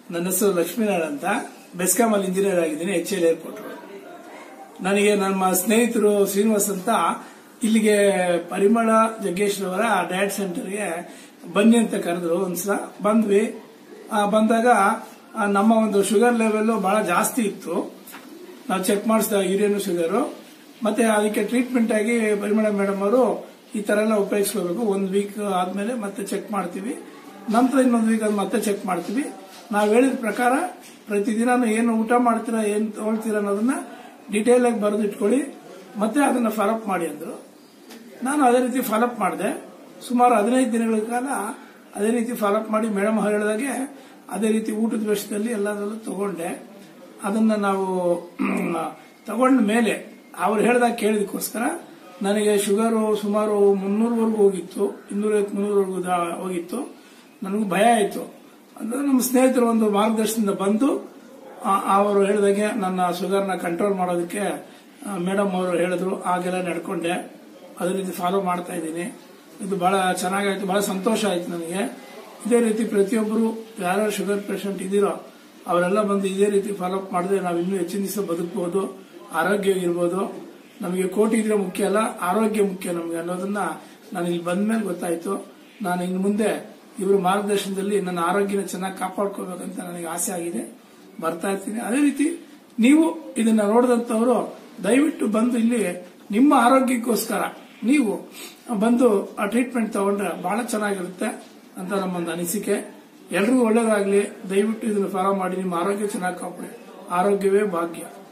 ನನ್ನ ಹೆಸರು ಲಕ್ಷ್ಮೀನಾರಾಯಣ ಅಂತ ಬೆಸ್ಕಾಂ ಅಲ್ಲಿ ಇಂಜಿನಿಯರ್ ಆಗಿದ್ದೀನಿ ಎಚ್ ಎಲ್ ಏರ್ಪೋರ್ಟ್ ನನಗೆ ನಮ್ಮ ಸ್ನೇಹಿತರು ಶ್ರೀನಿವಾಸ್ ಅಂತ ಇಲ್ಲಿಗೆ ಪರಿಮಳ ಜಗ್ಗೇಶ್ ಅವರ ಡಯಟ್ ಸೆಂಟರ್ಗೆ ಬನ್ನಿ ಅಂತ ಕರೆದ್ರು ಒಂದ್ಸಲ ಬಂದ್ವಿ ಆ, ಬಂದಾಗ ಆ, ನಮ್ಮ ಒಂದು ಶುಗರ್ ಲೆವೆಲ್ ಬಹಳ ಜಾಸ್ತಿ ಇತ್ತು ನಾವು ಚೆಕ್ ಮಾಡಿಸಿದ ಯೂರಿಯನ್ ಶುಗರ್ ಮತ್ತೆ ಅದಕ್ಕೆ ಟ್ರೀಟ್ಮೆಂಟ್ ಆಗಿ ಪರಿಮಳ ಮೇಡಮ್ ಅವರು ಈ ತರ ಎಲ್ಲ ಉಪಯೋಗಿಸ್ಕೋಬೇಕು ಒಂದ್ ವೀಕ್ ಆದ್ಮೇಲೆ ಮತ್ತೆ ಚೆಕ್ ಮಾಡ್ತೀವಿ ನಂತರ ಇನ್ನೊಂದು ವೀಕ್ ಅದು ಮತ್ತೆ ಚೆಕ್ ಮಾಡ್ತೀವಿ ನಾವು ಹೇಳಿದ ಪ್ರಕಾರ ಪ್ರತಿದಿನ ಏನು ಊಟ ಮಾಡ್ತೀರಾ ಏನ್ ತಗೊಳ್ತೀರಾ ಅನ್ನೋದನ್ನ ಡೀಟೇಲ್ ಆಗಿ ಬರೆದು ಇಟ್ಕೊಳ್ಳಿ ಮತ್ತೆ ಅದನ್ನ ಫಾಲೋಅಪ್ ಮಾಡಿ ಅಂದ್ರು ನಾನು ಅದೇ ರೀತಿ ಫಾಲೋಅಪ್ ಮಾಡಿದೆ ಸುಮಾರು ಹದಿನೈದು ದಿನಗಳ ಕಾಲ ಅದೇ ರೀತಿ ಫಾಲೋಅಪ್ ಮಾಡಿ ಮೇಡಮ್ ಹೇಳಿದಾಗೆ ಅದೇ ರೀತಿ ಊಟದ ವಿಷಯದಲ್ಲಿ ಎಲ್ಲದರಲ್ಲೂ ತಗೊಂಡೆ ಅದನ್ನ ನಾವು ತಗೊಂಡ ಮೇಲೆ ಅವ್ರು ಹೇಳಿದಾಗ ಕೇಳಿದಕ್ಕೋಸ್ಕರ ನನಗೆ ಶುಗರು ಸುಮಾರು ಮುನ್ನೂರವರೆಗೂ ಹೋಗಿತ್ತು ಇನ್ನೂರೈವತ್ತು ಮುನ್ನೂರವರೆಗೂ ದಾ- ಹೋಗಿತ್ತು ನನಗೂ ಭಯ ಆಯಿತು ಅಂದ್ರೆ ನಮ್ಮ ಸ್ನೇಹಿತರು ಒಂದು ಮಾರ್ಗದರ್ಶನದಿಂದ ಬಂದು ಆ- ಅವರು ಹೇಳಿದಾಗೆ ನನ್ನ ಶುಗರ್ನ ಕಂಟ್ರೋಲ್ ಮಾಡೋದಕ್ಕೆ ಮೇಡಮ್ ಅವರು ಹೇಳಿದ್ರು ಹಾಗೆಲ್ಲ ನಡ್ಕೊಂಡೆ ಅದೇ ರೀತಿ ಫಾಲೋ ಮಾಡ್ತಾ ಇದ್ದೀನಿ ಇದು ಬಹಳ ಚೆನ್ನಾಗಾಯ್ತು ಬಹಳ ಸಂತೋಷ ಆಯ್ತು ನನಗೆ ಇದೇ ರೀತಿ ಪ್ರತಿಯೊಬ್ಬರು ಯಾರ್ಯಾರು ಶುಗರ್ ಪೇಷಂಟ್ ಇದ್ದೀರೋ ಅವರೆಲ್ಲ ಬಂದು ಇದೇ ರೀತಿ ಫಾಲೋಅಪ್ ಮಾಡಿದ್ರೆ ನಾವು ಇನ್ನೂ ಹೆಚ್ಚಿನ ದಿವಸ ಬದುಕಬಹುದು ಆರೋಗ್ಯ ಇರ್ಬೋದು ನಮಗೆ ಕೋಟಿ ಇದ್ರೆ ಮುಖ್ಯ ಅಲ್ಲ ಆರೋಗ್ಯ ಮುಖ್ಯ ನಮಗೆ ಅನ್ನೋದನ್ನ ನಾನು ಇಲ್ಲಿ ಬಂದ ಮೇಲೆ ಗೊತ್ತಾಯ್ತು ನಾನು ಇನ್ನು ಮುಂದೆ ಇವರು ಮಾರ್ಗದರ್ಶನದಲ್ಲಿ ನನ್ನ ಆರೋಗ್ಯನ ಚೆನ್ನಾಗಿ ಕಾಪಾಡ್ಕೋಬೇಕಂತ ನನಗೆ ಆಸೆ ಆಗಿದೆ ಬರ್ತಾ ಇರ್ತೀನಿ ಅದೇ ರೀತಿ ನೀವು ಇದನ್ನ ನೋಡಿದಂತವರು ದಯವಿಟ್ಟು ಬಂದು ಇಲ್ಲಿ ನಿಮ್ಮ ಆರೋಗ್ಯಕ್ಕೋಸ್ಕರ ನೀವು ಬಂದು ಆ ಟ್ರೀಟ್ಮೆಂಟ್ ತಗೊಂಡ್ರೆ ಬಹಳ ಚೆನ್ನಾಗಿರುತ್ತೆ ಅಂತ ನಮ್ಮೊಂದು ಅನಿಸಿಕೆ ಎಲ್ರಿಗೂ ಒಳ್ಳೇದಾಗ್ಲಿ ದಯವಿಟ್ಟು ಇದನ್ನು ಫಾಲೋ ಮಾಡಿ ನಿಮ್ಮ ಆರೋಗ್ಯ ಚೆನ್ನಾಗಿ ಕಾಪಾಡಿ ಆರೋಗ್ಯವೇ ಭಾಗ್ಯ